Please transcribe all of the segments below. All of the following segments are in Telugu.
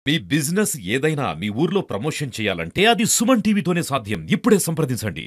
మీ బిజినెస్ ఏదైనా మీ ఊర్లో ప్రమోషన్ చేయాలంటే అది సుమన్ టీవీతోనే సాధ్యం ఇప్పుడే సంప్రదించండి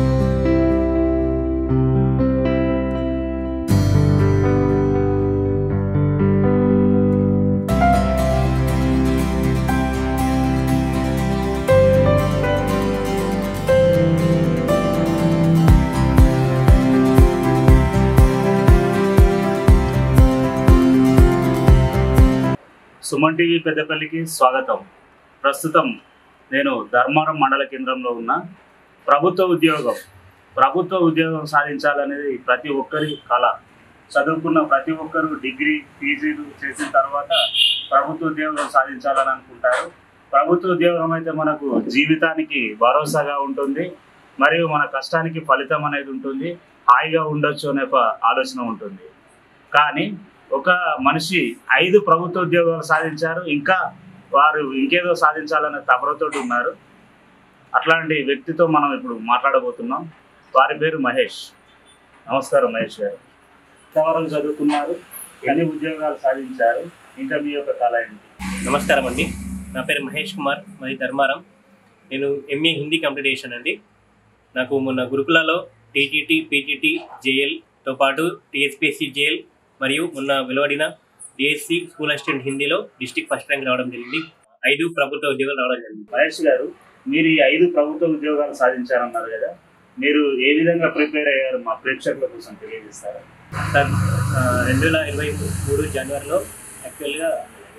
సుమన్ టీవీ పెద్దపల్లికి స్వాగతం ప్రస్తుతం నేను ధర్మారం మండల కేంద్రంలో ఉన్న ప్రభుత్వ ఉద్యోగం ప్రభుత్వ ఉద్యోగం సాధించాలనేది ప్రతి ఒక్కరి కళ చదువుకున్న ప్రతి ఒక్కరు డిగ్రీ పీజీలు చేసిన తర్వాత ప్రభుత్వ ఉద్యోగం సాధించాలని అనుకుంటారు ప్రభుత్వ ఉద్యోగం అయితే మనకు జీవితానికి భరోసాగా ఉంటుంది మరియు మన కష్టానికి ఫలితం అనేది ఉంటుంది హాయిగా ఉండొచ్చు అనే ఒక ఆలోచన ఉంటుంది కానీ ఒక మనిషి ఐదు ప్రభుత్వ ఉద్యోగాలు సాధించారు ఇంకా వారు ఇంకేదో సాధించాలనే తపనతోటి ఉన్నారు అట్లాంటి వ్యక్తితో మనం ఇప్పుడు మాట్లాడబోతున్నాం వారి పేరు మహేష్ నమస్కారం మహేష్ గారు ఎంతవరకు చదువుకున్నారు ఎన్ని ఉద్యోగాలు సాధించారు ఇంకా మీ యొక్క కళ ఏంటి నమస్కారం అండి నా పేరు మహేష్ కుమార్ మరి ధర్మారం నేను ఎంఏ హిందీ కంప్లీట్ చేశాను అండి నాకు మొన్న గురుకులలో టీటీటీ పీటీటీ జేఎల్తో పాటు టీఎస్పీఎస్సీ జేఎల్ మరియు మొన్న వెలువడిన డిఎస్సి స్కూల్ అసిస్టెంట్ హిందీలో డిస్టిక్ ఫస్ట్ ర్యాంక్ రావడం జరిగింది ఐదు ప్రభుత్వ ఉద్యోగాలు రావడం జరిగింది మహేష్ గారు మీరు ఈ ఐదు ప్రభుత్వ ఉద్యోగాలు సాధించారన్నారు కదా మీరు ఏ విధంగా ప్రిపేర్ అయ్యారు మా ప్రేక్షకుల కోసం తెలియజేస్తారా సార్ ఆ, రెండు వేల ఇరవై మూడు జనవరిలో యాక్చువల్గా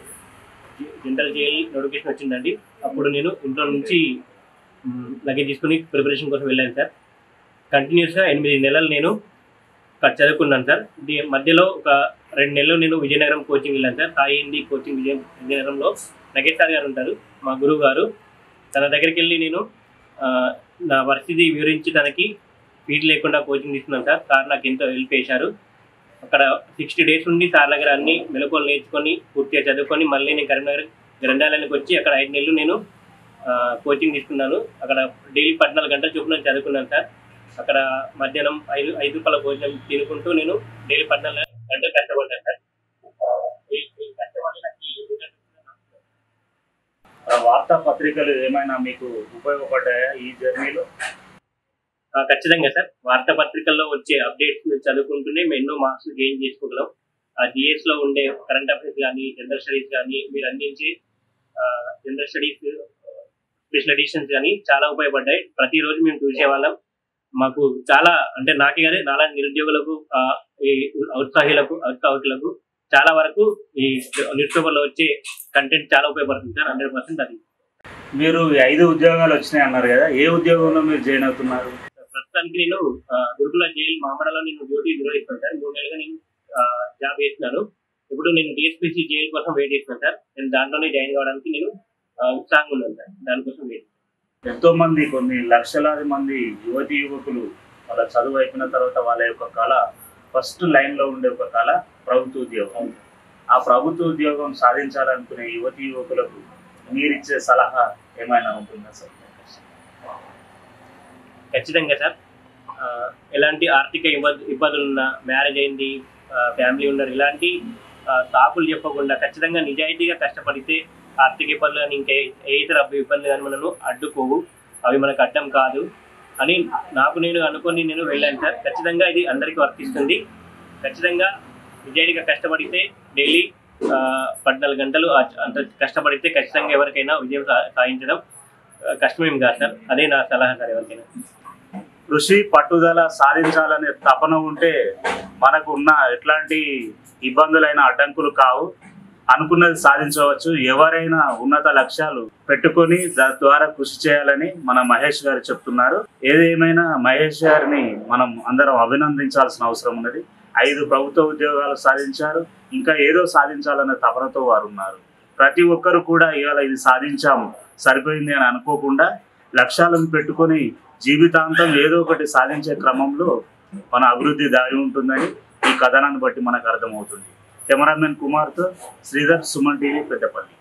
జనరల్ జేఎల్ నోటిఫికేషన్ వచ్చిందండి అప్పుడు నేను ఇంట్లో నుంచి లగేజ్ తీసుకుని ప్రిపరేషన్ కోసం వెళ్ళాను సార్ కంటిన్యూస్గా ఎనిమిది నెలలు నేను అక్కడ చదువుకున్నాను సార్ దీ మధ్యలో ఒక రెండు నెలలు నేను విజయనగరం కోచింగ్ వెళ్ళాను సార్ సాయి హిందీ కోచింగ్ విజయ విజయనగరంలో నగేష్ సార్ గారు ఉంటారు మా గురువు గారు తన దగ్గరికి వెళ్ళి నేను ఆ, నా పరిస్థితి వివరించి తనకి ఫీజు లేకుండా కోచింగ్ తీసుకున్నాను సార్ సార్ నాకు ఎంతో హెల్ప్ చేశారు అక్కడ సిక్స్టీ డేస్ ఉండి సార్ దగ్గర అన్ని మెలకువలు నేర్చుకొని పూర్తిగా చదువుకొని మళ్ళీ నేను కరీంనగర్ గ్రంథాలయానికి వచ్చి అక్కడ ఐదు నెలలు నేను ఆ, కోచింగ్ తీసుకున్నాను అక్కడ డైలీ పద్నాలుగు గంటలు చొప్పున చదువుకున్నాను సార్ అక్కడ మధ్యాహ్నం ఐదు ఐదు రూపాయల భోజనం తినుకుంటూ నేను డైలీ పద్నాలుగు గంటలు కష్టపడ్డాను సార్ ఈ- ఈ కష్టపడి నాకు ఈ రిజల్ట్ వచ్చింది. ఆ వార్తా పత్రికలు ఏమైనా మీకు ఉపయోగపడ్డాయా ఈ జర్నీలో ఆ, ఖచ్చితంగా సార్ వార్తాపత్రికల్లో వచ్చే అప్డేట్స్ మీరు చదువుకుంటూనే మేము ఎన్నో మార్క్స్ గెయిన్ చేసుకోగలం ఆ జిఎస్ లో ఉండే కరెంట్ అఫైర్స్ కానీ జనరల్ స్టడీస్ కానీ మీరు అందించే జనరల్ స్టడీస్ స్పెషల్ ఎడిషన్స్ కానీ చాలా ఉపయోగపడ్డాయి ప్రతిరోజు మేము చూసేవాళ్ళం మాకు చాలా అంటే నాకే కానీ నాలా నిరుద్యోగులకు ఆ, ఈ ఔత్సాహికులకు ఔత్సాహికులకు చాలా వరకు ఈ న్యూస్ పేపర్లో వచ్చే కంటెంట్ చాలా ఉపయోగపడుతుంది సార్ హండ్రెడ్ పర్సెంట్ అది మీరు ఈ ఐదు ఉద్యోగాలు వచ్చినాయి అన్నారు కదా ఏ ఉద్యోగంలో మీరు జాయిన్ అవుతున్నారు ప్రస్తుతానికి నేను ఆ, గురుకుల జైలు మామడలో నేను డ్యూటీ నిర్వహిస్తాను సార్ మూడు నెలలుగా నేను ఆ, జాబ్ చేస్తున్నాను ఇప్పుడు నేను టీఎస్పీసీ జైలు కోసం వెయిట్ చేస్తున్నాను సార్ నేను దాంట్లోనే జాయిన్ కావడానికి నేను ఆ, ఉత్సాహంగా ఉన్నాను సార్ దానికోసం వెయిట్ ఎంతో మంది కొన్ని లక్షలాది మంది యువతి యువకులు వాళ్ళ చదువు అయిపోయిన తర్వాత వాళ్ళ యొక్క కళ ఫస్ట్ లైన్ లో ఉండే ఒక కళ ప్రభుత్వ ఉద్యోగం ఆ ప్రభుత్వ ఉద్యోగం సాధించాలనుకునే యువతి యువకులకు మీరిచ్చే సలహా ఏమైనా ఉంటుందా సార్ ఖచ్చితంగా సార్ ఆ, ఎలాంటి ఆర్థిక ఇబ్బంది ఇబ్బందులు ఉన్నా మ్యారేజ్ అయింది ఫ్యామిలీ ఉన్నారు ఇలాంటి ఆ, సాకులు చెప్పకుండా ఖచ్చితంగా నిజాయితీగా కష్టపడితే ఆర్థిక ఇబ్బందులు కానీ ఇంకా ఏ- ఏ ఇతర ఇబ్బందులు కానీ మనను అడ్డుకోవు అవి మనకు అడ్డం కాదు అని నాకు నేను అనుకొని నేను వెళ్ళాను సార్ ఖచ్చితంగా ఇది అందరికీ వర్తిస్తుంది ఖచ్చితంగా నిజాయితీగా కష్టపడితే డైలీ పద్నాలుగు గంటలు ఆ- అంత కష్టపడితే ఖచ్చితంగా ఎవరికైనా విజయం సా- సాధించడం ఆ, కష్టమేం కాదు సార్ అదే నా సలహా సార్ ఎవరికైనా కృషి పట్టుదల సాధించాలనే తపన ఉంటే మనకు ఉన్న ఎట్లాంటి ఇబ్బందులైన అడ్డంకులు కావు అనుకున్నది సాధించవచ్చు ఎవరైనా ఉన్నత లక్ష్యాలు పెట్టుకొని దాని ద్వారా కృషి చేయాలని మన మహేష్ గారు చెప్తున్నారు ఏదేమైనా మహేష్ గారిని మనం అందరం అభినందించాల్సిన అవసరం ఉన్నది ఐదు ప్రభుత్వ ఉద్యోగాలు సాధించారు ఇంకా ఏదో సాధించాలనే తపనతో వారు ఉన్నారు ప్రతి ఒక్కరు కూడా ఇవాళ ఇది సాధించాం సరిపోయింది అని అనుకోకుండా లక్ష్యాలను పెట్టుకొని జీవితాంతం ఏదో ఒకటి సాధించే క్రమంలో మన అభివృద్ధి దాగి ఉంటుందని ఈ కథనాన్ని బట్టి మనకు అర్థమవుతుంది కెమెరామెన్ కుమార్తో శ్రీధర్ సుమన్ టీవీ పెద్దపల్లి